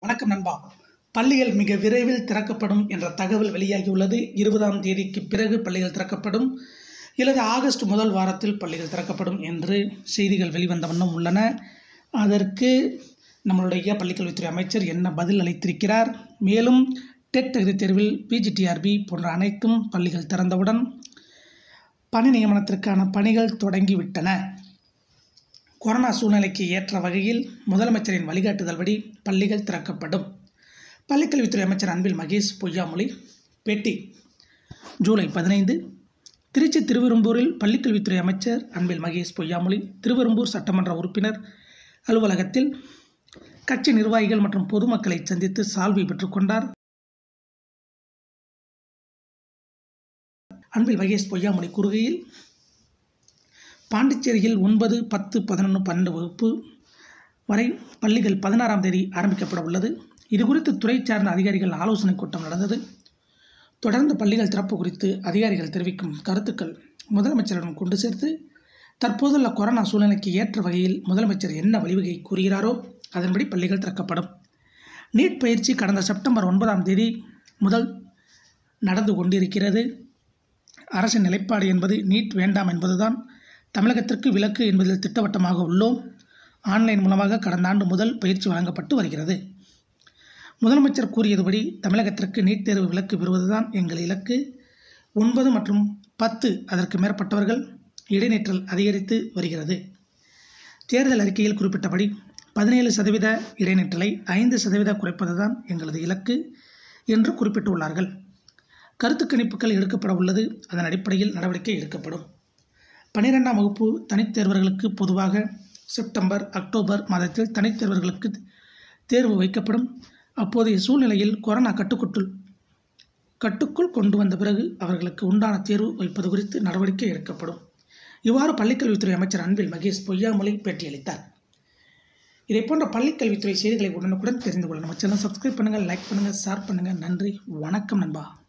வணக்கம் நண்பா பள்ளிகள் மிக விரைவில் திறக்கப்படும் என்ற தகவல் வெளியாகியுள்ளது இருபதாம் தேதிக்கு பிறகு பள்ளிகள் திறக்கப்படும் இல்லது ஆகஸ்ட் முதல் வாரத்தில் பள்ளிகள் திறக்கப்படும் என்று செய்திகள் வெளிவந்த வண்ணம் உள்ளன அதற்கு நம்மளுடைய பள்ளிக்கல்வித்துறை அமைச்சர் என்ன பதில் அளித்திருக்கிறார் மேலும் டெட் தகுதி தேர்வில் பிஜிடிஆர்பி போன்ற அனைத்தும் பள்ளிகள் திறந்தவுடன் பணி நியமனத்திற்கான பணிகள் தொடங்கிவிட்டன கொரோனா சூழ்நிலைக்கு ஏற்ற வகையில் முதலமைச்சரின் வழிகாட்டுதல்படி பள்ளிகள் திறக்கப்படும் பள்ளிக்கல்வித்துறை அமைச்சர் அன்பில் மகேஷ் பொய்யாமொழி பேட்டி ஜூலை பதினைந்து திருச்சி திருவெரும்பூரில் பள்ளிக்கல்வித்துறை அமைச்சர் அன்பில் மகேஷ் பொய்யாமொழி திருவெரும்பூர் சட்டமன்ற உறுப்பினர் அலுவலகத்தில் கட்சி நிர்வாகிகள் மற்றும் பொதுமக்களை சந்தித்து சால்வை பெற்றுக்கொண்டார் அன்பில் மகேஷ் பொய்யாமொழி கூறுகையில் பாண்டிச்சேரியில் ஒன்பது பத்து பதினொன்று பன்னெண்டு வகுப்பு வரை பள்ளிகள் பதினாறாம் தேதி ஆரம்பிக்கப்பட உள்ளது இது குறித்து துறை சார்ந்த அதிகாரிகள் ஆலோசனை கூட்டம் நடந்தது தொடர்ந்து பள்ளிகள் திறப்பு குறித்து அதிகாரிகள் தெரிவிக்கும் கருத்துக்கள் முதலமைச்சரிடம் கொண்டு சேர்த்து தற்போதுள்ள கொரோனா சூழ்நிலைக்கு ஏற்ற வகையில் முதலமைச்சர் என்ன வழிவகை கூறுகிறாரோ அதன்படி பள்ளிகள் திறக்கப்படும் நீட் பயிற்சி கடந்த செப்டம்பர் ஒன்பதாம் தேதி முதல் நடந்து கொண்டிருக்கிறது அரசின் நிலைப்பாடு என்பது நீட் வேண்டாம் என்பதுதான் தமிழகத்திற்கு விலக்கு என்பதில் திட்டவட்டமாக உள்ளோம் ஆன்லைன் மூலமாக கடந்த ஆண்டு முதல் பயிற்சி வழங்கப்பட்டு வருகிறது முதலமைச்சர் கூறியதுபடி தமிழகத்திற்கு நீட் தேர்வு விலக்கு பெறுவதுதான் எங்கள் இலக்கு ஒன்பது மற்றும் பத்து அதற்கு மேற்பட்டவர்கள் இடைநிற்றல் அதிகரித்து வருகிறது தேர்தல் அறிக்கையில் குறிப்பிட்டபடி பதினேழு சதவீத இடைநிற்றலை ஐந்து சதவீத குறைப்பதுதான் எங்களது இலக்கு என்று குறிப்பிட்டுள்ளார்கள் கருத்து கணிப்புகள் எடுக்கப்பட உள்ளது அதன் அடிப்படையில் நடவடிக்கை எடுக்கப்படும் பனிரெண்டாம் வகுப்பு தனித் தேர்வர்களுக்கு பொதுவாக செப்டம்பர் அக்டோபர் மாதத்தில் தனித் தேர்வர்களுக்கு தேர்வு வைக்கப்படும் அப்போதைய சூழ்நிலையில் கொரோனா கட்டுக்குட்டுள் கட்டுக்குள் கொண்டு வந்த பிறகு அவர்களுக்கு உண்டான தேர்வு வைப்பது குறித்து நடவடிக்கை எடுக்கப்படும் இவ்வாறு பள்ளிக்கல்வித்துறை அமைச்சர் அன்பில் மகேஷ் பொய்யாமொழி பேட்டியளித்தார் இதை போன்ற பள்ளிக்கல்வித்துறை செய்திகளை உடனுக்குடன் தெரிந்து கொள்ள நம்ம சேனல் சப்ஸ்கிரைப் பண்ணுங்கள் லைக் பண்ணுங்கள் ஷேர் பண்ணுங்கள் நன்றி வணக்கம் நண்பா